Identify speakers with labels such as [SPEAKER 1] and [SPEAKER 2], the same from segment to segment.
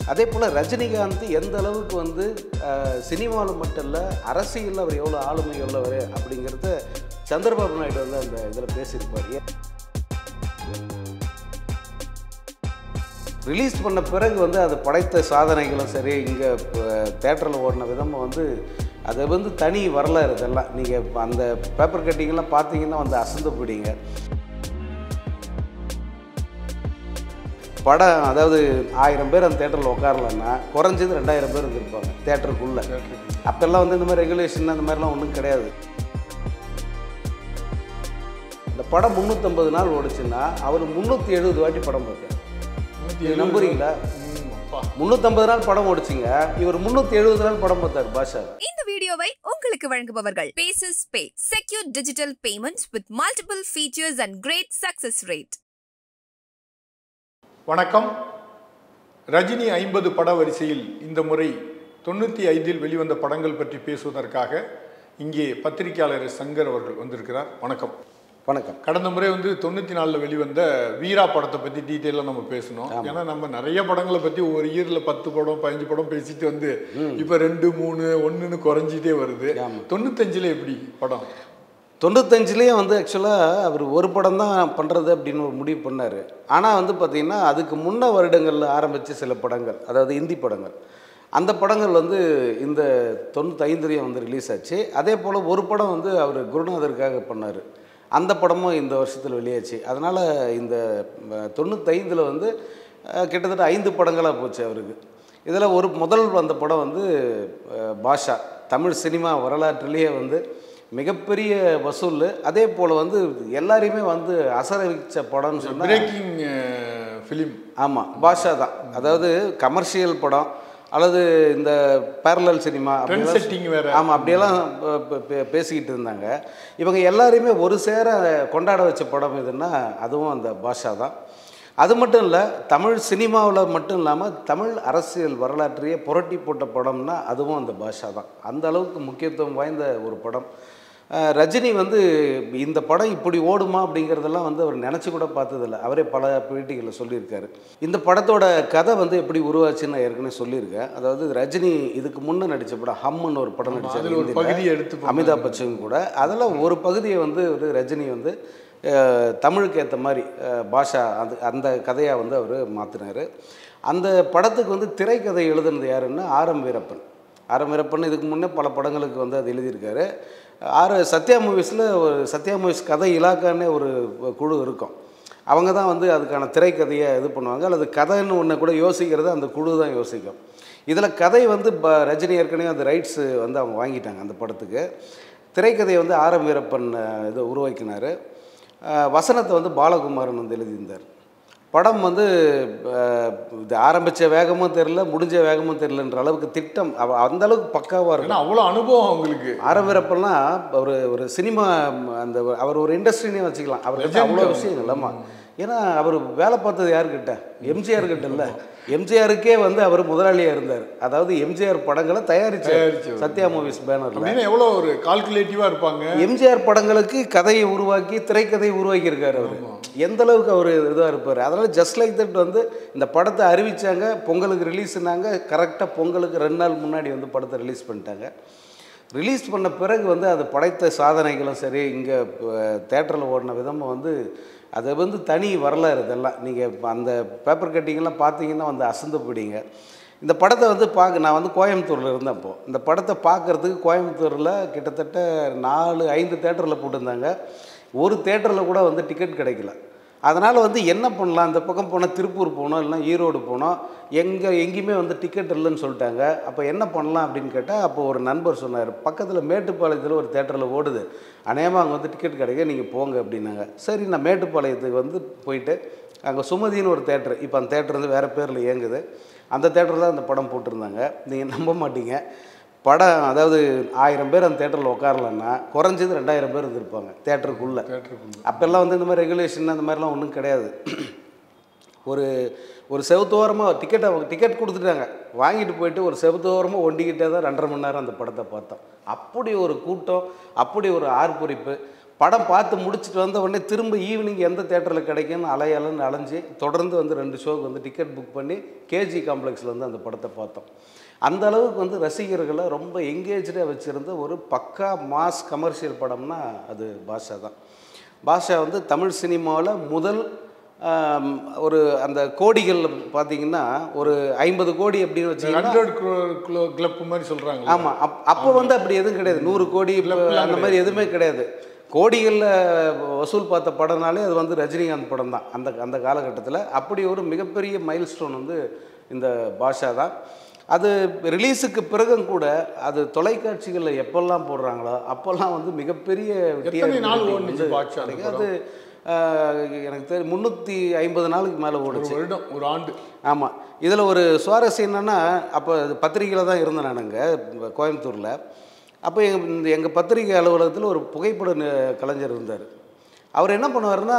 [SPEAKER 1] அதே போல் ரஜினிகாந்த் எந்த அளவுக்கு வந்து சினிமாவில் மட்டும் இல்லை அரசியலில் அவர் எவ்வளோ ஆளுமை உள்ளவர் அப்படிங்கிறத சந்திரபாபு நாயுடு வந்து அந்த இதில் பேசியிருப்பார் ரிலீஸ் பண்ண பிறகு வந்து அது படைத்த சாதனைகளும் சரி இங்கே தேட்டரில் ஓடின விதமும் வந்து அது வந்து தனி வரலாறு இதெல்லாம் நீங்கள் அந்த பேப்பர் கட்டிங்கெல்லாம் பார்த்தீங்கன்னா வந்து அசந்து போயிடுங்க படம் அதாவது ஆயிரம் பேர் அந்த தேட்டரில் உட்காரலன்னா குறைஞ்சது ரெண்டாயிரம் பேர் இருந்திருப்பாங்க தேட்டருக்குள்ளே அப்போல்லாம் வந்து இந்த மாதிரி ரெகுலேஷன் அந்த மாதிரிலாம் ஒன்றும் கிடையாது இந்த படம் முந்நூற்றம்பது நாள் ஓடுச்சுன்னா அவர் முந்நூற்றி எழுபது வாட்டி படம் பார்த்தார் இது நம்புறீங்களா முந்நூற்றம்பது நாள் படம் ஓடிச்சிங்க இவர் முந்நூற்றி எழுபது நாள் படம் பார்த்தார் பாஷா
[SPEAKER 2] இந்த வீடியோவை உங்களுக்கு வழங்குபவர்கள் பேசஸ் pay secure digital payments with multiple features and great success rate
[SPEAKER 3] வணக்கம் ரஜினி ஐம்பது பட வரிசையில் இந்த முறை தொண்ணூற்றி ஐந்தில் வெளிவந்த படங்கள் பற்றி பேசுவதற்காக இங்கே பத்திரிகையாளர் சங்கர் அவர்கள் வந்திருக்கிறார் வணக்கம்
[SPEAKER 1] வணக்கம்
[SPEAKER 3] கடந்த முறை வந்து தொண்ணூற்றி நாலில் வெளிவந்த வீரா படத்தை பற்றி டீட்டெயிலாக நம்ம பேசணும் ஏன்னா நம்ம நிறைய படங்களை பற்றி ஒரு இயரில் பத்து படம் பதினஞ்சு படம் பேசிட்டு வந்து இப்போ ரெண்டு மூணு ஒன்றுன்னு குறைஞ்சிட்டே வருது
[SPEAKER 1] ஆமா.
[SPEAKER 3] தொண்ணூத்தஞ்சில் எப்படி படம்
[SPEAKER 1] தொண்ணூத்தஞ்சுலேயும் வந்து ஆக்சுவலாக அவர் ஒரு படம் தான் பண்ணுறது அப்படின்னு ஒரு முடிவு பண்ணார் ஆனால் வந்து பார்த்திங்கன்னா அதுக்கு முன்ன வருடங்களில் ஆரம்பித்த சில படங்கள் அதாவது இந்தி படங்கள் அந்த படங்கள் வந்து இந்த தொண்ணூத்தைந்துலேயும் வந்து ரிலீஸ் ஆச்சு அதே போல் ஒரு படம் வந்து அவர் குருநாதருக்காக பண்ணார் அந்த படமும் இந்த வருஷத்தில் வெளியாச்சு அதனால் இந்த தொண்ணூத்தைந்தில் வந்து அஹ், கிட்டத்தட்ட ஐந்து படங்களாக போச்சு அவருக்கு இதில் ஒரு முதல் வந்த படம் வந்து அஹ், பாஷா தமிழ் சினிமா வரலாற்றிலேயே வந்து மிகப்பெரிய வசூல் அதே போல் வந்து எல்லாரையுமே வந்து அசர வச்ச படம்னு சொன்னால்
[SPEAKER 3] பிரேக்கிங் ஃபிலிம்
[SPEAKER 1] ஆமாம் பாஷா தான் அதாவது கமர்ஷியல் படம் அல்லது இந்த பேரலல் சினிமா
[SPEAKER 3] ட்ரெண்ட் செட்டிங் வேற
[SPEAKER 1] ஆமாம் அப்படியெல்லாம் ப- ப- பே- பேசிக்கிட்டு இருந்தாங்க இவங்க எல்லாரையுமே ஒரு சேர கொண்டாட வச்ச படம் எதுன்னா அதுவும் அந்த பாஷா தான் அது மட்டும் இல்லை தமிழ் சினிமாவில் மட்டும் இல்லாமல் தமிழ் அரசியல் வரலாற்றையே புரட்டி போட்ட படம்னா அதுவும் அந்த பாஷா தான் அந்த அளவுக்கு முக்கியத்துவம் வாய்ந்த ஒரு படம் அஹ் ரஜினி வந்து இந்த படம் இப்படி ஓடுமா அப்படிங்கிறதெல்லாம் வந்து அவர் நினச்சி கூட பார்த்ததில்ல அவரே பல பேட்டிகளில் சொல்லியிருக்காரு இந்த படத்தோட கதை வந்து எப்படி உருவாச்சுன்னு நான் ஏற்கனவே சொல்லியிருக்கேன் அதாவது ரஜினி இதுக்கு முன்னே நடித்த படம் ஹம்முன்னு ஒரு படம் நடிச்சார்
[SPEAKER 3] அதில் ஒரு
[SPEAKER 1] ஹிந்தில.
[SPEAKER 3] பகுதியை எடுத்து பண்ணாரு.
[SPEAKER 1] அமிதாப் பச்சன் கூட அதில் ஒரு பகுதியை வந்து ஒரு ரஜினி வந்து அஹ், தமிழுக்கு ஏற்ற மாதிரி அஹ், பாஷா அது அந்த கதையாக வந்து அவர் மாற்றினார் அந்த படத்துக்கு வந்து திரைக்கதை எழுதுனது யாருன்னா ஆரம் வீரப்பன் ஆரம் வீரப்பன் இதுக்கு முன்னே பல படங்களுக்கு வந்து அது எழுதியிருக்காரு ஆறு சத்யா மூவிஸில் ஒரு சத்யா மூவிஸ் கதை இலாக்கான்னே ஒரு குழு இருக்கும் அவங்க தான் வந்து அதுக்கான திரைக்கதையை இது பண்ணுவாங்க அல்லது கதைன்னு ஒன்று கூட யோசிக்கிறது அந்த குழு தான் யோசிக்கும் இதில் கதை வந்து ப ரஜினி ஏற்கனவே அந்த ரைட்ஸு வந்து அவங்க வாங்கிட்டாங்க அந்த படத்துக்கு திரைக்கதையை வந்து ஆரம் வீரப்பன் அஹ், இதை உருவாக்கினார் அஹ், வசனத்தை வந்து பாலகுமாரன் வந்து எழுதியிருந்தார் படம் வந்து அஹ், இது ஆரம்பித்த வேகமும் தெரில முடிஞ்ச வேகமும் தெரிலன்ற அளவுக்கு திட்டம் அவ அந்த அளவுக்கு பக்காவாக இருக்கும்
[SPEAKER 3] ஏன்னா அவ்வளோ அனுபவம் அவங்களுக்கு
[SPEAKER 1] ஆரம்பிறப்பெல்லாம் ஒரு ஒரு சினிமா அந்த ஒரு- அவர் ஒரு இண்டஸ்ட்ரினே வச்சுக்கலாம் அவர்கிட்ட அவ்வளோ விஷயங்கள் ஆமாம் ஏன்னா அவர் வேலை பார்த்தது யாருக்கிட்ட எம்ஜிஆர் கிட்ட இல்லை எம்ஜிஆருக்கே வந்து அவர் முதலாளியாக இருந்தார் அதாவது எம்ஜிஆர் படங்களை தயாரிச்சார்
[SPEAKER 3] தயாரிச்சவர்.
[SPEAKER 1] சத்யா மூவிஸ் பேனரில்
[SPEAKER 3] அப்படின்னா எவ்வளோ ஒரு கால்குலேட்டிவாக இருப்பாங்க
[SPEAKER 1] எம்ஜிஆர் படங்களுக்கு கதையை உருவாக்கி திரைக்கதையை உருவாக்கியிருக்காரு அவர் எந்த அளவுக்கு அவர் இதாக இருப்பார் அதனால் ஜஸ்ட் லைக் தட் வந்து இந்த படத்தை அறிவிச்சாங்க பொங்கலுக்கு ரிலீஸ்னாங்க கரெக்டாக பொங்கலுக்கு ரெண்டு நாள் முன்னாடி வந்து படத்தை ரிலீஸ் பண்ணிட்டாங்க ரிலீஸ் பண்ண பிறகு வந்து அது படைத்த சாதனைகளும் சரி இங்கே தேட்டரில் ஓடின விதமும் வந்து அது வந்து தனி வரலாறு இதெல்லாம் நீங்கள் அந்த பேப்பர் கட்டிங்கெல்லாம் பார்த்தீங்கன்னா வந்து அசந்து போயிடுங்க இந்த படத்தை வந்து பார்க்க நான் வந்து கோயம்புத்தூரில் இருந்தேன் அப்போ இந்த படத்தை பார்க்குறதுக்கு கோயம்புத்தூரில் கிட்டத்தட்ட நாலு ஐந்து தேட்டரில் போட்டிருந்தாங்க ஒரு தேட்டரில் கூட வந்து டிக்கெட் கிடைக்கல அதனால் வந்து என்ன பண்ணலாம் இந்த பக்கம் போனால் திருப்பூர் போனோம் இல்லைனா ஈரோடு போனோம் எங்கே எங்கேயுமே வந்து டிக்கெட் இல்லைன்னு சொல்லிட்டாங்க அப்போ என்ன பண்ணலாம் அப்படின்னு கேட்டால் அப்போ ஒரு நண்பர் சொன்னார் பக்கத்தில் மேட்டுப்பாளையத்தில் ஒரு தேட்டரில் ஓடுது அநேகமாக அங்கே வந்து டிக்கெட் கிடைக்க நீங்கள் போங்க அப்படின்னாங்க சரி நான் மேட்டுப்பாளையத்துக்கு வந்து போயிட்டு அங்கே சுமதின்னு ஒரு தேட்டர் இப்போ அந்த தேட்டர் வந்து வேறு பேரில் இயங்குது அந்த தேட்டரில் தான் அந்த படம் போட்டிருந்தாங்க நீங்கள் நம்ப மாட்டீங்க படம் அதாவது ஆயிரம் பேர் அந்த தேட்டரில் உட்காரலன்னா குறைஞ்சது ரெண்டாயிரம் பேர் இருந்திருப்பாங்க தேட்டருக்குள்ளே
[SPEAKER 3] தேட்டருக்குள்ள
[SPEAKER 1] அப்போல்லாம் வந்து இந்த மாதிரி ரெகுலேஷன் அந்த மாதிரிலாம் ஒன்றும் கிடையாது ஒரு ஒரு செவத்தோரமாக டிக்கெட்டை டிக்கெட் கொடுத்துட்டாங்க வாங்கிட்டு போயிட்டு ஒரு செவத்தோரமாக ஒண்டிக்கிட்டே தான் ரெண்டரை மணி நேரம் அந்த படத்தை பார்த்தோம் அப்படி ஒரு கூட்டம் அப்படி ஒரு ஆர்ப்பரிப்பு படம் பார்த்து முடிச்சுட்டு வந்த உடனே திரும்ப ஈவினிங் எந்த தேட்டரில் கிடைக்கும்னு அலையலன்னு அலைஞ்சு தொடர்ந்து வந்து ரெண்டு ஷோக்கு வந்து டிக்கெட் புக் பண்ணி கேஜி காம்ப்ளெக்ஸில் வந்து அந்த படத்தை பார்த்தோம் அந்த அளவுக்கு வந்து ரசிகர்களை ரொம்ப எங்கேஜாக வச்சுருந்த ஒரு பக்கா மாஸ் கமர்ஷியல் படம்னா அது பாஷா தான் பாஷா வந்து தமிழ் சினிமாவில் முதல் ஆம், ஒரு அந்த கோடிகள் பார்த்தீங்கன்னா ஒரு ஐம்பது கோடி அப்படின்னு வச்சிங்கன்னா
[SPEAKER 3] ஹண்ட்ரட் கிலோ கிளப் மாதிரி சொல்றாங்க
[SPEAKER 1] ஆமாம் அப் அப்போ வந்து அப்படி எதுவும் கிடையாது நூறு கோடி அந்த மாதிரி எதுவுமே கிடையாது கோடிகளில் வசூல் பார்த்த படம்னாலே அது வந்து ரஜினிகாந்த் படம் தான் அந்த அந்த காலகட்டத்தில் அப்படி ஒரு மிகப்பெரிய மைல்ஸ்டோன் வந்து இந்த பாஷா தான் அது ரிலீஸுக்கு பிறகும் கூட அது தொலைக்காட்சிகளில் எப்பெல்லாம் போடுறாங்களோ அப்போல்லாம் வந்து மிகப்பெரிய
[SPEAKER 3] எத்தனை
[SPEAKER 1] TRP
[SPEAKER 3] நாள்
[SPEAKER 1] rating
[SPEAKER 3] ஓடுனுச்சு
[SPEAKER 1] வந்து
[SPEAKER 3] பாட்ஷா அந்த
[SPEAKER 1] கிடைக்கும். அது ஆஹ், எனக்கு தெரியும் முந்நூற்றி ஐம்பது நாளுக்கு மேலே
[SPEAKER 3] ஒரு
[SPEAKER 1] ஓடுச்சு
[SPEAKER 3] வருடம் ஒரு ஆண்டு
[SPEAKER 1] ஆமாம் இதில் ஒரு சுவாரஸ்யம் என்னென்னா அப்போ பத்திரிக்கையில் தான் இருந்தேன் நானுங்க கோயம்புத்தூரில் அப்போ எங்கள் இந்த எங்கள் பத்திரிகை அலுவலகத்தில் ஒரு புகைப்பட நி- கலைஞர் இருந்தார் அவர் என்ன பண்ணுவாருன்னா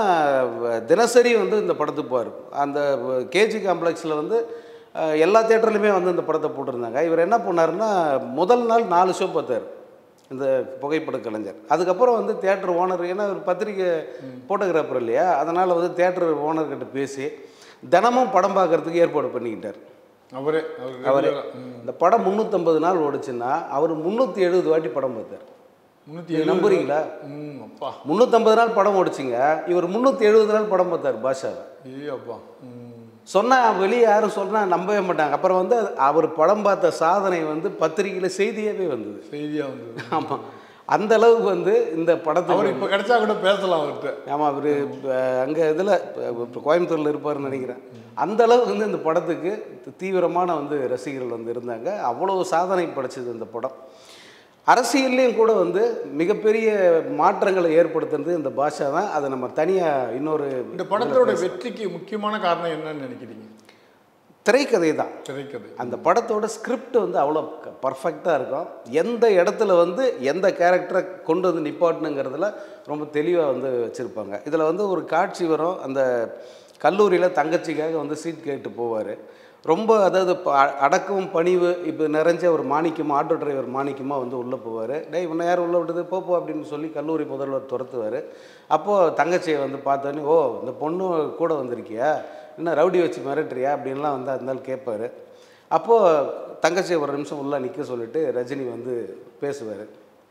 [SPEAKER 1] தினசரி வந்து இந்த படத்துக்கு போவார் அந்த கேஜி காம்ப்ளெக்ஸில் வந்து அஹ், எல்லா தேட்டர்லையுமே வந்து இந்த படத்தை போட்டிருந்தாங்க இவர் என்ன பண்ணாருன்னா முதல் நாள் நாலு ஷோ பார்த்தார் இந்த புகைப்பட கலைஞர் அதுக்கப்புறம் வந்து தேட்டர் ஓனர் ஏன்னா ஒரு பத்திரிக்கை ஃபோட்டோகிராஃபர் இல்லையா அதனால் வந்து தேட்டர் ஓனர்கிட்ட பேசி தினமும் படம் பார்க்கறதுக்கு ஏற்பாடு பண்ணிக்கிட்டார்
[SPEAKER 3] அவரே அவர்
[SPEAKER 1] அவரே
[SPEAKER 3] regular ஆ. ம்.
[SPEAKER 1] இந்த படம் முந்நூற்றம்பது நாள் ஓடுச்சுன்னா அவர் முந்நூற்றி எழுபது வாட்டி படம் பார்த்தார்
[SPEAKER 3] முந்நூத்தி
[SPEAKER 1] நீங்க
[SPEAKER 3] எழுபது
[SPEAKER 1] நம்புறீங்களா
[SPEAKER 3] ம் அப்பா
[SPEAKER 1] முந்நூற்றம்பது நாள் படம் ஓடிச்சுங்க இவர் முந்நூற்றி எழுபது நாள் படம் பார்த்தார் பாஷாவை
[SPEAKER 3] ஏ அப்பா ம்
[SPEAKER 1] சொன்னால் வெளியே யாரும் சொன்னால் நம்பவே மாட்டாங்க அப்புறம் வந்து அது- அவர் படம் பார்த்த சாதனை வந்து பத்திரிகையில் செய்தியாகவே வந்தது
[SPEAKER 3] செய்தியா வந்தது
[SPEAKER 1] ஆமாம் அந்த அளவுக்கு வந்து இந்த படத்தை
[SPEAKER 3] அவர் இப்ப கிடைச்சா கூட பேசலாம் அவர்கிட்ட
[SPEAKER 1] ஆமாம் அவர் அங்கே இதில் இப்போ கோயம்புத்தூரில் இருப்பார்னு நினைக்கிறேன் அந்த அளவுக்கு வந்து இந்த படத்துக்கு தீவிரமான வந்து ரசிகர்கள் வந்து இருந்தாங்க அவ்வளோ சாதனை படைச்சது இந்த படம் அரசியல்லையும் கூட வந்து மிகப்பெரிய மாற்றங்களை ஏற்படுத்துறது இந்த பாஷா தான் அதை நம்ம தனியாக இன்னொரு
[SPEAKER 3] இந்த படத்தோட வெற்றிக்கு முக்கியமான காரணம் என்னன்னு நினைக்கிறீங்க
[SPEAKER 1] திரைக்கதை தான்
[SPEAKER 3] திரைக்கதை
[SPEAKER 1] அந்த படத்தோட ஸ்கிரிப்ட் வந்து அவ்வளோ பர்ஃபெக்டாக இருக்கும் எந்த இடத்துல வந்து எந்த கேரக்டரை கொண்டு வந்து நிப்பாட்டணுங்கிறதுல ரொம்ப தெளிவாக வந்து வச்சுருப்பாங்க இதில் வந்து ஒரு காட்சி வரும் அந்த கல்லூரியில் தங்கச்சிக்காக வந்து சீட் கேட்டு போவார் ரொம்ப அதாவது ப- அடக்கம் பணிவு இப்போ நிறைஞ்ச ஒரு மாணிக்கமாக ஆட்டோ டிரைவர் மாணிக்கமாக வந்து உள்ளே போவார் டேய் இவனை யார் உள்ளே விட்டது போ போ அப்படின்னு சொல்லி கல்லூரி முதல்வர் துரத்துவார் அப்போது தங்கச்சியை வந்து பார்த்தோன்னே ஓ இந்த பொண்ணு கூட வந்திருக்கியா என்ன ரவுடி வச்சு மிரட்டுறியா அப்படின்லாம் வந்து அந்த நாள் கேட்பாரு அப்போது தங்கச்சியை ஒரு நிமிஷம் உள்ளே நிற்க சொல்லிட்டு ரஜினி வந்து பேசுவார்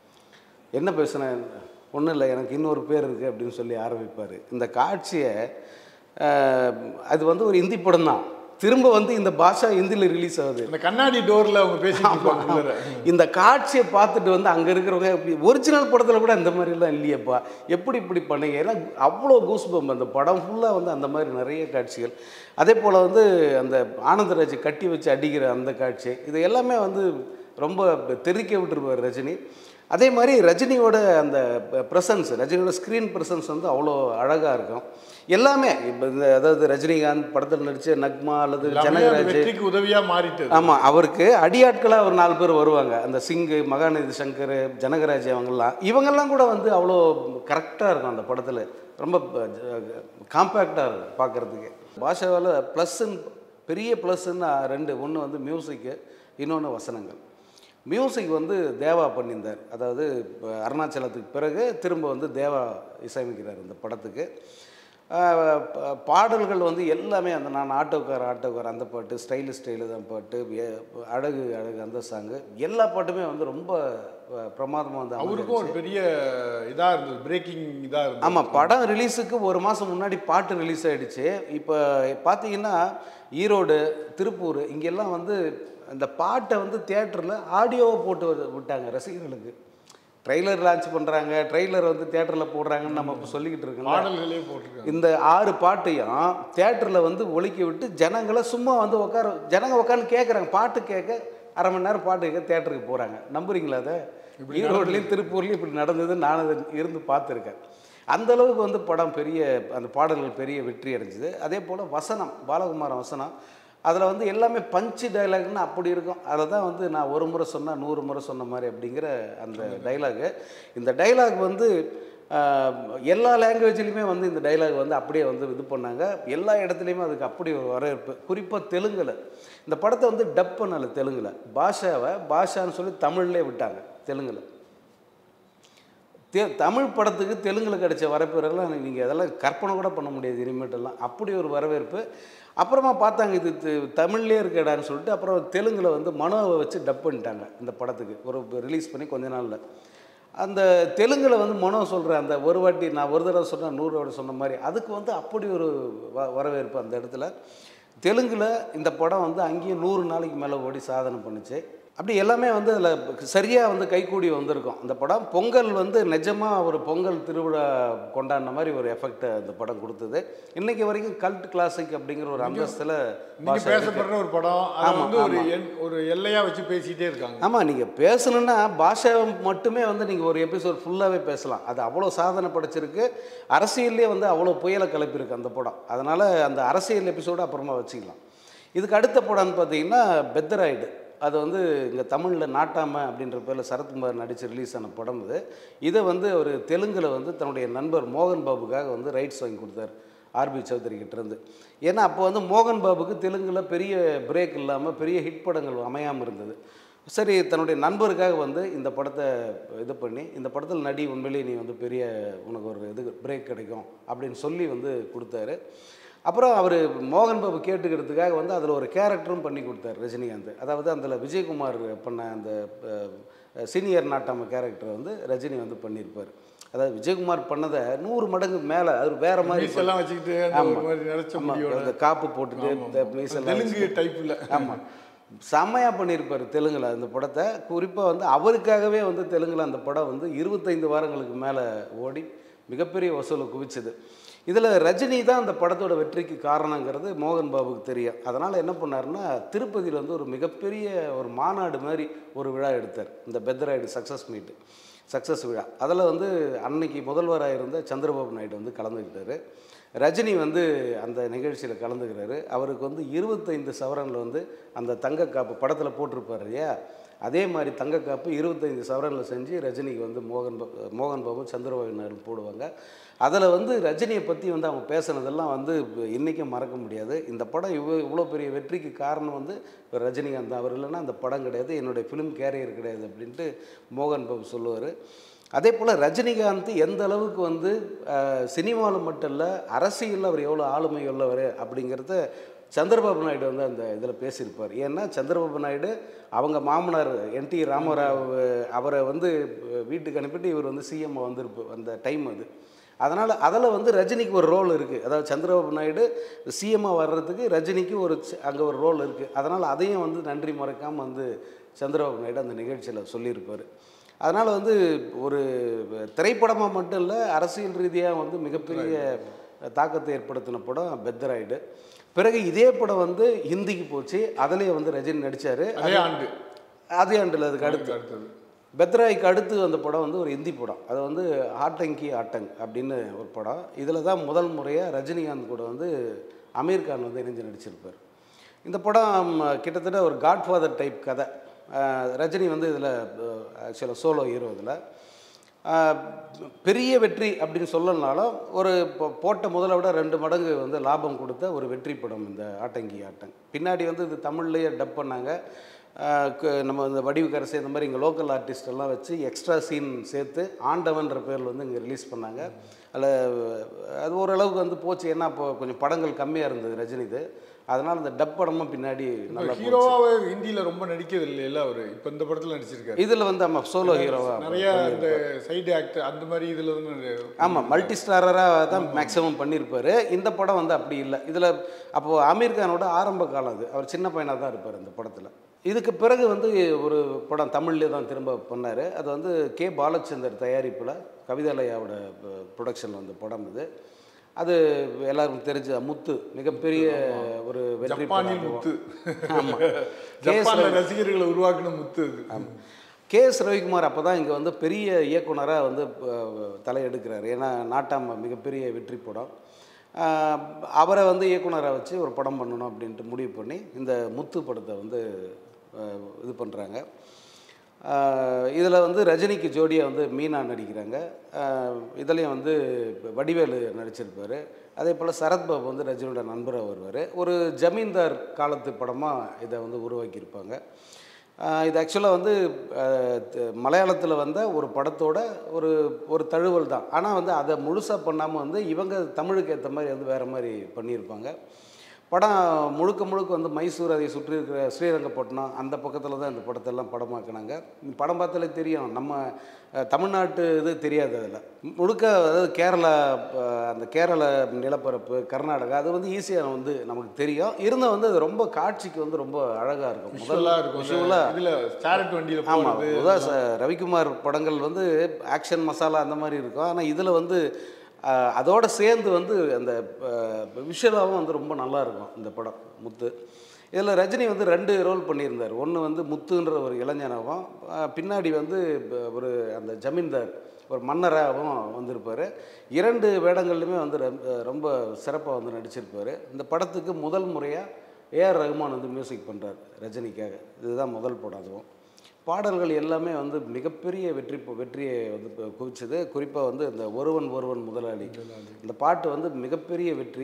[SPEAKER 1] என்ன பேசுனேன் ஒன்றும் இல்லை எனக்கு இன்னொரு பேர் இருக்குது அப்படின்னு சொல்லி ஆரம்பிப்பார் இந்த காட்சியை அஹ், அது வந்து ஒரு இந்தி படம் தான் திரும்ப வந்து இந்த பாஷா ஹிந்தியில் ரிலீஸ் ஆகுது
[SPEAKER 3] அந்த கண்ணாடி டோர்ல அவங்க பேசிட்டு இருப்பாங்க உள்ளார.
[SPEAKER 1] இந்த காட்சியை பார்த்துட்டு வந்து அங்கே இருக்கிறவங்க இப்படி ஒரிஜினல் படத்தில் கூட இந்த மாதிரிலாம் இல்லையேப்பா எப்படி இப்படி பண்ணீங்க ஏன்னா அவ்வளோ கூஸ்பம் அந்த படம் ஃபுல்லாக வந்து அந்த மாதிரி நிறைய காட்சிகள் அதே போல் வந்து அந்த ஆனந்தராஜ் கட்டி வச்சு அடிக்கிற அந்த காட்சி இது எல்லாமே வந்து ரொம்ப தெரிக்க விட்டுருப்பார் ரஜினி அதே மாதிரி ரஜினியோட அந்த ப்ரெசன்ஸ் ரஜினியோட ஸ்க்ரீன் ப்ரெசன்ஸ் வந்து அவ்வளோ அழகாக இருக்கும் எல்லாமே இப்போ இந்த அதாவது ரஜினிகாந்த் படத்தில் நடித்த நக்மா அல்லது
[SPEAKER 3] எல்லாமே அந்த
[SPEAKER 1] ஜனகராஜ்
[SPEAKER 3] வெற்றிக்கு உதவியா மாறிட்டது
[SPEAKER 1] ஆமாம் அவருக்கு அடியாட்களாக ஒரு நாலு பேர் வருவாங்க அந்த சிங்கு மகாநதி சங்கர் ஜனகராஜ் அவங்கெல்லாம் இவங்கெல்லாம் கூட வந்து அவ்வளோ கரெக்டாக இருக்கும் அந்த படத்தில் ரொம்ப காம்பேக்டாக இருக்கும் பார்க்குறதுக்கு பாஷாவில் ப்ளஸ்ன்னு பெரிய ப்ளஸ்ன்னு ரெண்டு ஒன்று வந்து மியூசிக்கு இன்னொன்று வசனங்கள் மியூசிக் வந்து தேவா பண்ணியிருந்தார் அதாவது இப்ப அருணாச்சலத்துக்கு பிறகு திரும்ப வந்து தேவா இசையமைக்கிறார் இந்த படத்துக்கு ஆஹ் ப- பாடல்கள் வந்து எல்லாமே அந்த நான் ஆட்டோக்கார் ஆட்டோக்கார் அந்த பாட்டு ஸ்டைலு ஸ்டைலு தான் பாட்டு ஏ- அழகு அழகு அந்த சாங்கு எல்லா பாட்டுமே வந்து ரொம்ப பிரமாதமாக வந்து
[SPEAKER 3] அவருக்கும் ஒரு பெரிய இதா இருந்தது பிரேக்கிங் இதா இருந்தது
[SPEAKER 1] ஆமாம் படம் ரிலீஸுக்கு ஒரு மாதம் முன்னாடி பாட்டு ரிலீஸ் ஆகிடுச்சு இப்போ பார்த்தீங்கன்னா ஈரோடு திருப்பூர் இங்கெல்லாம் வந்து இந்த பாட்டை வந்து தியேட்டரில் ஆடியோவை போட்டு விட்டு- விட்டாங்க ரசிகர்களுக்கு ட்ரெய்லர் லான்ச் பண்ணுறாங்க ட்ரெய்லர் வந்து தியேட்டரில் போடுறாங்கன்னு நம்ம இப்போ சொல்லிக்கிட்டு இருக்கோம்
[SPEAKER 3] பாடல்களே போட்டிருக்காங்க
[SPEAKER 1] இந்த ஆறு பாட்டையும் தியேட்டரில் வந்து ஒலிக்க விட்டு ஜனங்களை சும்மா வந்து உட்கார ஜனங்க உட்காந்து கேட்குறாங்க பாட்டு கேட்க அரை மணி நேரம் பாட்டு கேட்க தியேட்டருக்கு போகிறாங்க நம்புறீங்களா அதை ஈரோட்லேயும் திருப்பூர்லேயும் இப்படி நடந்தது நான் அதை இருந்து பார்த்துருக்கேன் அந்த அளவுக்கு வந்து படம் பெரிய அந்த பாடல்கள் பெரிய வெற்றி அடைஞ்சுது அதே போல் வசனம் பாலகுமாரன் வசனம் அதில் வந்து எல்லாமே பஞ்சு டைலாக்னு அப்படி இருக்கும் அதை தான் வந்து நான் ஒரு முறை சொன்னால் நூறு முறை சொன்ன மாதிரி அப்படிங்கிற அந்த டைலாகு இந்த டைலாக் வந்து ஆஹ், எல்லா லாங்குவேஜ்லையுமே வந்து இந்த டைலாக் வந்து அப்படியே வந்து இது பண்ணாங்க எல்லா இடத்துலையுமே அதுக்கு அப்படி ஒரு வரவேற்பு குறிப்பாக தெலுங்கில் இந்த படத்தை வந்து டப் பண்ணலை தெலுங்கில் பாஷாவை பாஷான்னு சொல்லி தமிழ்லேயே விட்டாங்க தெலுங்கில் தெ தமிழ் படத்துக்கு தெலுங்கில் கிடைச்ச வரவேற்பெல்லாம் நீங்கள் அதெல்லாம் கற்பனை கூட பண்ண முடியாது இனிமேட்டெல்லாம் அப்படி ஒரு வரவேற்பு அப்புறமா பார்த்தாங்க இது தி- தமிழ்லேயே இருக்கடான்னு சொல்லிட்டு அப்புறம் தெலுங்கில் வந்து மனோவை வச்சு டப் பண்ணிட்டாங்க இந்த படத்துக்கு ஒரு ரிலீஸ் பண்ணி கொஞ்ச நாளில் அந்த தெலுங்கில் வந்து மனோ சொல்கிற அந்த ஒரு வாட்டி நான் ஒரு தடவை சொன்னேன் நூறு வாட்டி சொன்ன மாதிரி அதுக்கு வந்து அப்படி ஒரு வ வரவேற்பு அந்த இடத்துல தெலுங்கில் இந்த படம் வந்து அங்கேயும் நூறு நாளைக்கு மேலே ஓடி சாதனை பண்ணுச்சு அப்படி எல்லாமே வந்து அதில் சரியாக வந்து கைகூடி வந்திருக்கும் அந்த படம் பொங்கல் வந்து நிஜமாக ஒரு பொங்கல் திருவிழா கொண்டாடின மாதிரி ஒரு எஃபெக்ட் அந்த படம் கொடுத்தது இன்னைக்கு வரைக்கும் கல்ட் கிளாசிக் அப்படிங்கிற ஒரு அந்தஸ்தில்
[SPEAKER 3] நீங்க பேசப்படுற ஒரு படம் அதை வந்து ஒரு எண் ஒரு எல்லையா வச்சு பேசிட்டே இருக்காங்க
[SPEAKER 1] ஆமாம் நீங்கள் பேசணுன்னா பாஷை மட்டுமே வந்து நீங்கள் ஒரு எபிசோட் ஃபுல்லாகவே பேசலாம் அது அவ்வளோ சாதனை படைச்சிருக்கு அரசியல்லே வந்து அவ்வளோ புயலை கிளப்பியிருக்கு அந்த படம் அதனால் அந்த அரசியல் எபிசோடு அப்புறமா வச்சுக்கலாம் இதுக்கு அடுத்த படம்னு பார்த்தீங்கன்னா பெத்தராய்டு அது வந்து இங்கே தமிழில் நாட்டாம அப்படின்ற பேரில் சரத்குமார் நடித்து ரிலீஸ் ஆன படம் இது இதை வந்து ஒரு தெலுங்கில் வந்து தன்னுடைய நண்பர் மோகன் பாபுக்காக வந்து ரைட்ஸ் வாங்கி கொடுத்தாரு ஆர்பி சௌத்ரி கிட்டேருந்து ஏன்னா அப்போ வந்து மோகன் பாபுக்கு தெலுங்கில் பெரிய பிரேக் இல்லாமல் பெரிய ஹிட் படங்கள் அமையாமல் இருந்தது சரி தன்னுடைய நண்பருக்காக வந்து இந்த படத்தை இது பண்ணி இந்த படத்தில் நடி உண்மையிலேயே நீ வந்து பெரிய உனக்கு ஒரு இது பிரேக் கிடைக்கும் அப்படின்னு சொல்லி வந்து கொடுத்தாரு அப்புறம் அவர் மோகன் பாபு கேட்டுக்கிறதுக்காக வந்து அதில் ஒரு கேரக்டரும் பண்ணி கொடுத்தாரு ரஜினிகாந்த் அதாவது அதில் விஜயகுமார் பண்ண அந்த சீனியர் நாட்டாம கேரக்டரை வந்து ரஜினி வந்து பண்ணியிருப்பார் அதாவது விஜயகுமார் பண்ணதை நூறு மடங்கு மேலே அது வேற மாதிரி
[SPEAKER 3] மீஸ் எல்லாம் வச்சுக்கிட்டு அந்த ஒரு மாதிரி நினைச்ச
[SPEAKER 1] ஆமா,
[SPEAKER 3] முடியோட
[SPEAKER 1] அந்த காப்பு போட்டுட்டு இந்த மீசெல்லாம்
[SPEAKER 3] தெலுங்கு டைப்ல
[SPEAKER 1] ஆமாம் செம்மையாக பண்ணியிருப்பார் தெலுங்கில் அந்த படத்தை குறிப்பாக வந்து அவருக்காகவே வந்து தெலுங்கில் அந்த படம் வந்து இருபத்தைந்து வாரங்களுக்கு மேலே ஓடி மிகப்பெரிய வசூலை குவிச்சது இதில் ரஜினி தான் அந்த படத்தோட வெற்றிக்கு காரணங்கிறது மோகன் பாபுக்கு தெரியும் அதனால் என்ன பண்ணாருன்னா திருப்பதியில் வந்து ஒரு மிகப்பெரிய ஒரு மாநாடு மாதிரி ஒரு விழா எடுத்தார் இந்த பெத்தராய்டு சக்ஸஸ் மீட்டு சக்ஸஸ் விழா அதில் வந்து அன்னைக்கு முதல்வராக இருந்த சந்திரபாபு நாயுடு வந்து கலந்துக்கிட்டாரு ரஜினி வந்து அந்த நிகழ்ச்சியில் கலந்துக்கிறாரு அவருக்கு வந்து இருபத்தைந்து சவரனில் வந்து அந்த தங்க காப்பு படத்தில் போட்டிருப்பார் இல்லையா அதே மாதிரி தங்க காப்பு இருபத்தைந்து சவரனில் செஞ்சு ரஜினிக்கு வந்து மோகன் பா- மோகன் பாபு சந்திரபாபு நாயுடு போடுவாங்க அதில் வந்து ரஜினியை பற்றி வந்து அவங்க பேசுனதெல்லாம் வந்து இன்றைக்கும் மறக்க முடியாது இந்த படம் இவ்வளோ இவ்வளோ பெரிய வெற்றிக்கு காரணம் வந்து ரஜினிகாந்த் அவர் இல்லைன்னா அந்த படம் கிடையாது என்னுடைய ஃபிலிம் கேரியர் கிடையாது அப்படின்ட்டு மோகன் பாபு சொல்லுவார் அதே போல் ரஜினிகாந்த் எந்த அளவுக்கு வந்து சினிமாவில் மட்டும் இல்லை அரசியலில் அவர் எவ்வளோ ஆளுமை உள்ளவர் அப்படிங்கிறத சந்திரபாபு நாயுடு வந்து அந்த இதில் பேசியிருப்பார் ஏன்னா சந்திரபாபு நாயுடு அவங்க மாமனார் என் டி ராமராவ் அவரை வந்து வீட்டுக்கு அனுப்பிட்டு இவர் வந்து சிஎம் வந்திருப்பு அந்த டைம் அது அதனால் அதில் வந்து ரஜினிக்கு ஒரு ரோல் இருக்குது அதாவது சந்திரபாபு நாயுடு சிஎம்மாக வர்றதுக்கு ரஜினிக்கு ஒரு அங்கே ஒரு ரோல் இருக்குது அதனால் அதையும் வந்து நன்றி மறக்காமல் வந்து சந்திரபாபு நாயுடு அந்த நிகழ்ச்சியில் சொல்லியிருப்பார் அதனால் வந்து ஒரு திரைப்படமாக மட்டும் இல்லை அரசியல் ரீதியாக வந்து மிகப்பெரிய தாக்கத்தை ஏற்படுத்தின படம் பெத்தராய்டு பிறகு இதே படம் வந்து ஹிந்திக்கு போச்சு அதுலேயே வந்து ரஜினி நடித்தார்
[SPEAKER 3] அதே ஆண்டு
[SPEAKER 1] அதே ஆண்டில் அதுக்கு அடுத்து
[SPEAKER 3] அடுத்தது
[SPEAKER 1] பெத்ராய்க்கு அடுத்து அந்த படம் வந்து ஒரு ஹிந்தி படம் அது வந்து ஆட்டங்கி ஆட்டங் அப்படின்னு ஒரு படம் இதில் தான் முதல் முறையாக ரஜினிகாந்த் கூட வந்து அமீர் கான் வந்து இணைஞ்சு நடிச்சிருப்பார் இந்த படம் கிட்டத்தட்ட ஒரு காட்ஃபாதர் டைப் கதை அஹ் ரஜினி வந்து இதில் ஆக்சுவலாக சோலோ ஹீரோ இதில் பெரிய வெற்றி அப்படின்னு சொல்லலனாலும் ஒரு இப்போ- போட்ட முதலை விட ரெண்டு மடங்கு வந்து லாபம் கொடுத்த ஒரு வெற்றி படம் இந்த ஆட்டங்கி ஆட்டம் பின்னாடி வந்து இது தமிழ்லேயே டப் பண்ணாங்க ஆஹ் கு- நம்ம இந்த வடிவுக்கரசு இந்த மாதிரி இங்கே லோக்கல் ஆர்டிஸ்ட் எல்லாம் வச்சு எக்ஸ்ட்ரா சீன் சேர்த்து ஆண்டவன்ற பேரில் வந்து இங்கே ரிலீஸ் பண்ணாங்க அதில் அது ஓரளவுக்கு வந்து போச்சு ஏன்னா இப்போ கொஞ்சம் படங்கள் கம்மியாக இருந்தது ரஜினிது அதனால் இந்த டப் படமும் பின்னாடி நல்லா போச்சு
[SPEAKER 3] ஹீரோவாவே ஹிந்தியில ரொம்ப நடிக்கிறது இல்லைல்ல அவரு இப்ப இந்த படத்துல நடிச்சிருக்காரு
[SPEAKER 1] இதில் வந்து ஆமாம் சோலோ ஹீரோவா
[SPEAKER 3] நிறைய இந்த சைடு ஆக்டர் அந்த மாதிரி இதுல வந்து
[SPEAKER 1] ஆமாம் மல்டி ஸ்டாரராக தான் மேக்ஸிமம் பண்ணியிருப்பார் இந்த படம் வந்து அப்படி இல்லை இதில் அப்போது ஆமீர் கானோட ஆரம்ப காலம் அது அவர் சின்ன பையனாக தான் இருப்பார் இந்த படத்தில் இதுக்கு பிறகு வந்து ஒரு படம் தமிழ்லேயே தான் திரும்ப பண்ணார் அது வந்து கே பாலச்சந்தர் தயாரிப்பில் கவிதாலயாவோட ப்ரொடக்ஷன் வந்த படம் இது அது எல்லாருக்கும் தெரிஞ்ச முத்து மிகப்பெரிய ஒரு வெற்றி
[SPEAKER 3] ஜப்பானில்
[SPEAKER 1] படம்
[SPEAKER 3] முத்து
[SPEAKER 1] ஆமாம்
[SPEAKER 3] ஜப்பான்ல ரசிகர்களை உருவாக்குன முத்து அது
[SPEAKER 1] கே எஸ் ரவிக்குமார் அப்போ தான் இங்கே வந்து பெரிய இயக்குனராக வந்து அஹ், தலையெடுக்கிறார் ஏன்னா நாட்டாம மிகப்பெரிய வெற்றி படம் அஹ், அவரை வந்து இயக்குனராக வச்சு ஒரு படம் பண்ணணும் அப்படின்ட்டு முடிவு பண்ணி இந்த முத்து படத்தை வந்து அஹ், இது பண்ணுறாங்க இதில் வந்து ரஜினிக்கு ஜோடியாக வந்து மீனா நடிக்கிறாங்க இதுலேயும் வந்து வடிவேலு நடிச்சிருப்பார் அதே போல் சரத்பாபு வந்து ரஜினியோட நண்பராக வருவார் ஒரு ஜமீன்தார் காலத்து படமாக இதை வந்து உருவாக்கியிருப்பாங்க ஆஹ் இது ஆக்சுவலாக வந்து மலையாளத்தில் வந்த ஒரு படத்தோட ஒரு ஒரு தழுவல் தான் ஆனால் வந்து அதை முழுசாக பண்ணாமல் வந்து இவங்க தமிழுக்கு ஏற்ற மாதிரி வந்து வேறு மாதிரி பண்ணியிருப்பாங்க படம் முழுக்க முழுக்க வந்து மைசூர் அதை சுற்றி இருக்கிற ஸ்ரீரங்கப்பட்டினம் அந்த பக்கத்தில் தான் இந்த படத்தெல்லாம் படமாக்குனாங்க படம் பார்த்தாலே தெரியும் நம்ம அஹ், தமிழ்நாட்டு இது தெரியாது அதில் முழுக்க அதாவது கேரளா அஹ், அந்த கேரள நிலப்பரப்பு கர்நாடகா அது வந்து ஈஸியாக வந்து நமக்கு தெரியும் இருந்தால் வந்து அது ரொம்ப காட்சிக்கு வந்து ரொம்ப அழகாக இருக்கும்
[SPEAKER 3] விஷுவலா இருக்கும்
[SPEAKER 1] விஷுவலாக
[SPEAKER 3] இதுல சேரட் வண்டியில
[SPEAKER 1] ஆமாம்
[SPEAKER 3] போறது
[SPEAKER 1] உதா ச- ரவிக்குமார் படங்கள் வந்து ஆக்ஷன் மசாலா அந்த மாதிரி இருக்கும் ஆனால் இதில் வந்து அஹ், அதோட சேர்ந்து வந்து அந்த விஷுவலாகவும் வந்து ரொம்ப நல்லா இருக்கும் இந்த படம் முத்து இதில் ரஜினி வந்து ரெண்டு ரோல் பண்ணியிருந்தார் ஒன்று வந்து முத்துன்ற ஒரு இளைஞனாகவும் அஹ், பின்னாடி வந்து ப- ஒரு அந்த ஜமீன்தார் ஒரு மன்னராகவும் வந்திருப்பார் இரண்டு வேடங்கள்லையுமே வந்து ரொம்ப- ரொம்ப சிறப்பாக வந்து நடிச்சிருப்பார் இந்த படத்துக்கு முதல் முறையாக ஏஆர் ரகுமான் வந்து மியூசிக் பண்ணுறார் ரஜினிக்காக இதுதான் முதல் படம் அதுவும் பாடல்கள் எல்லாமே வந்து மிகப்பெரிய வெற்றி வெற்றியை வந்து ப- குவிச்சது குறிப்பாக வந்து இந்த ஒருவன் ஒருவன் முதலாளி இந்த பாட்டு வந்து மிகப்பெரிய வெற்றி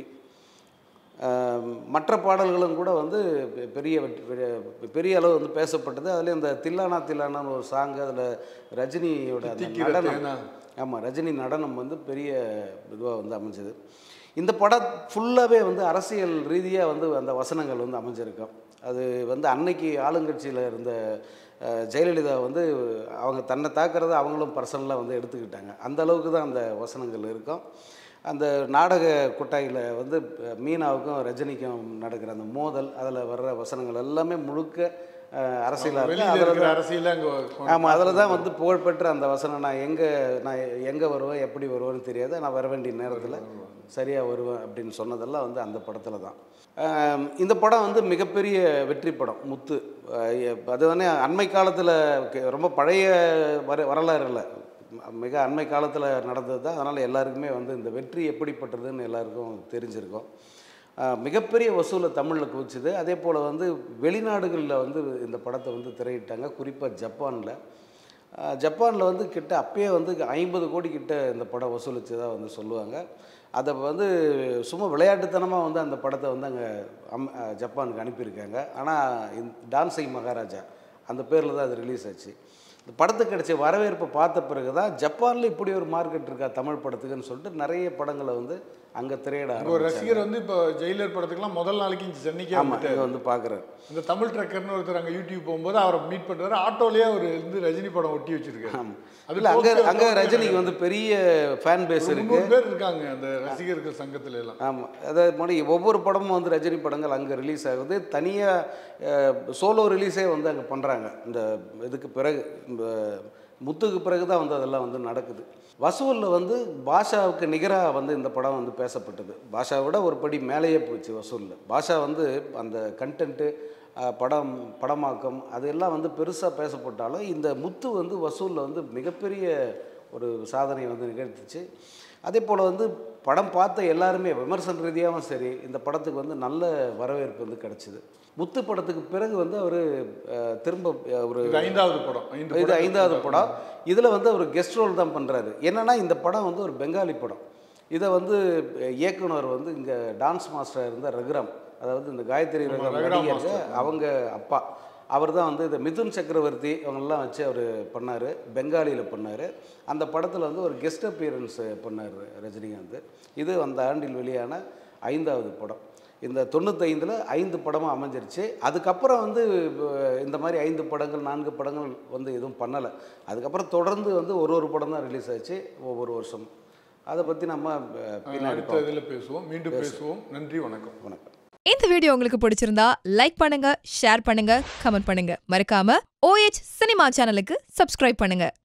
[SPEAKER 1] ஆம், மற்ற பாடல்களும் கூட வந்து பெ- பெரிய வெற்றி பெரிய- பெரிய அளவு வந்து பேசப்பட்டது அதுலேயும் இந்த தில்லானா தில்லானான்னு ஒரு சாங் அதில் ரஜினியோட அந்த
[SPEAKER 3] தித்திக்கிற
[SPEAKER 1] நடனம்
[SPEAKER 3] தேனா.
[SPEAKER 1] ஆமாம் ரஜினி நடனம் வந்து பெரிய இதுவாக வந்து அமைஞ்சது இந்த படம் ஃபுல்லாகவே வந்து அரசியல் ரீதியாக வந்து அந்த வசனங்கள் வந்து அமைஞ்சிருக்கும் அது வந்து அன்னைக்கு ஆளுங்கட்சியில் இருந்த அஹ், ஜெயலலிதா வந்து அவங்க தன்னை தாக்குறத அவங்களும் பர்சனலாக வந்து எடுத்துக்கிட்டாங்க அந்த அளவுக்கு தான் அந்த வசனங்கள் இருக்கும் அந்த நாடக கொட்டாயில் வந்து அஹ், மீனாவுக்கும் ரஜினிக்கும் நடக்கிற அந்த மோதல் அதில் வர்ற வசனங்கள் எல்லாமே முழுக்க அஹ், அரசியலா இருக்கு
[SPEAKER 3] வெளியில
[SPEAKER 1] அதில்
[SPEAKER 3] இருக்கிற அரசியல அங்க
[SPEAKER 1] ஆமாம் அதில் தான் வந்து புகழ்பெற்ற அந்த வசனம் நான் எங்கே நான் எங்கே வருவேன் எப்படி வருவேன்னு தெரியாது நான் வர வேண்டிய நேரத்தில் சரியாக வருவேன் அப்படின்னு சொன்னதெல்லாம் வந்து அந்த படத்தில் தான் ஆம், இந்த படம் வந்து மிகப்பெரிய வெற்றி படம் முத்து அஹ் எ- அது வந்து அண்மை காலத்தில் ரொம்ப பழைய வர வரலாறு இல்லை மிக அண்மை காலத்தில் நடந்தது தான் அதனால் எல்லாருக்குமே வந்து இந்த வெற்றி எப்படிப்பட்டதுன்னு எல்லாருக்கும் தெரிஞ்சிருக்கும் ஆஹ் மிகப்பெரிய வசூலை தமிழில் குவிச்சுது அதே போல் வந்து வெளிநாடுகளில் வந்து இந்த படத்தை வந்து திரையிட்டாங்க குறிப்பாக ஜப்பானில் ஜப்பானில் வந்து கிட்ட அப்பயே வந்து ஐம்பது கோடி கிட்ட இந்த படம் வசூலிச்சதாக வந்து சொல்லுவாங்க அதை வந்து சும்மா விளையாட்டுத்தனமாக வந்து அந்த படத்தை வந்து அங்கே அம் அஹ் ஜப்பானுக்கு அனுப்பியிருக்காங்க ஆனால் டான்சிங் மகாராஜா அந்த பேரில் தான் அது ரிலீஸ் ஆச்சு இந்த படத்துக்கு கிடைச்ச வரவேற்பை பார்த்த பிறகு தான் ஜப்பானில் இப்படி ஒரு மார்க்கெட் இருக்கா தமிழ் படத்துக்குன்னு சொல்லிட்டு நிறைய படங்களை வந்து அங்கே திரையிட
[SPEAKER 3] ஒரு
[SPEAKER 1] ஆரம்பிச்சாங்க.
[SPEAKER 3] ரசிகர் வந்து இப்போ ஜெயிலர் படத்துக்குலாம் முதல் நாளைக்கு இங்க சென்னைக்கே
[SPEAKER 1] ஆமாம்
[SPEAKER 3] வந்துட்டாரு
[SPEAKER 1] இதை வந்து பார்க்குறாரு
[SPEAKER 3] இந்த தமிழ் ட்ரக்கர்னு ஒருத்தர் அங்கே யூடியூப் போகும்போது அவரை மீட் பண்றாரு ஆட்டோலயே அவர் வந்து ரஜினி படம் ஒட்டி வச்சிருக்காரு அது
[SPEAKER 1] இல்லை அங்கே
[SPEAKER 3] poster
[SPEAKER 1] அங்கே
[SPEAKER 3] poster
[SPEAKER 1] ரஜினிக்கு வந்து பெரிய ஃபேன் பேஸ்
[SPEAKER 3] ஒரு
[SPEAKER 1] இருக்குது
[SPEAKER 3] முந்நூறு பேர் இருக்காங்க அந்த ரசிகர்கள் சங்கத்துல எல்லாம்
[SPEAKER 1] ஆமாம் அதாவது மாதிரி ஒவ்வொரு படமும் வந்து ரஜினி படங்கள் அங்கே ரிலீஸ் ஆகுது தனியாக சோலோ ரிலீஸே வந்து அங்கே பண்ணுறாங்க இந்த இதுக்கு பிறகு இந்த முத்துக்கு பிறகு தான் வந்து அதெல்லாம் வந்து நடக்குது வசூலில் வந்து பாஷாவுக்கு நிகராக வந்து இந்த படம் வந்து பேசப்பட்டது பாஷாவை விட ஒரு படி மேலேயே போச்சு வசூலில் பாஷா வந்து அந்த கண்டென்ட்டு படம் படமாக்கம் அதெல்லாம் வந்து பெருசாக பேசப்பட்டாலும் இந்த முத்து வந்து வசூலில் வந்து மிகப்பெரிய ஒரு சாதனையை வந்து நிகழ்த்துச்சு அதே போல் வந்து படம் பார்த்த எல்லாருமே விமர்சன ரீதியாகவும் சரி இந்த படத்துக்கு வந்து நல்ல வரவேற்பு வந்து கிடச்சிது முத்து படத்துக்கு பிறகு வந்து அவர் திரும்ப அஹ், ஒரு
[SPEAKER 3] இது ஐந்தாவது படம் ஐந்து
[SPEAKER 1] இது ஐந்தாவது படம் இதில் வந்து அவர் கெஸ்ட் ரோல் தான் பண்ணுறாரு என்னன்னா இந்த படம் வந்து ஒரு பெங்காலி படம் இதை வந்து அஹ், இயக்குனர் வந்து இங்கே டான்ஸ் மாஸ்டர் இருந்த ரகுராம் அதாவது இந்த காயத்ரி ரகுராம்
[SPEAKER 3] ரகுராம்
[SPEAKER 1] நடிகர் அவங்க அப்பா அவர் தான் வந்து இந்த மிதுன் சக்கரவர்த்தி இவங்கெல்லாம் வச்சு அவர் பண்ணார் பெங்காலியில் பண்ணார் அந்த படத்தில் வந்து ஒரு கெஸ்ட் அப்பியரன்ஸ் பண்ணார் ரஜினிகாந்த் இது அந்த ஆண்டில் வெளியான ஐந்தாவது படம் இந்த தொண்ணூத்தைந்தில் ஐந்து படமாக அமைஞ்சிருச்சு அதுக்கப்புறம் வந்து அஹ், இந்த மாதிரி ஐந்து படங்கள் நான்கு படங்கள் வந்து எதுவும் பண்ணலை அதுக்கப்புறம் தொடர்ந்து வந்து ஒரு ஒரு படம் தான் ரிலீஸ் ஆச்சு ஒவ்வொரு வருஷம் அதை பற்றி நம்ம அஹ், பின்னாடி
[SPEAKER 3] அடுத்த இதில் பேசுவோம் மீண்டும் பேசுவோம் நன்றி வணக்கம்
[SPEAKER 1] வணக்கம்
[SPEAKER 2] இந்த வீடியோ உங்களுக்கு பிடிச்சிருந்தா லைக் பண்ணுங்க ஷேர் பண்ணுங்க கமெண்ட் பண்ணுங்க மறக்காம ஓஎச் சினிமா சேனலுக்கு சப்ஸ்கிரைப் பண்ணுங்க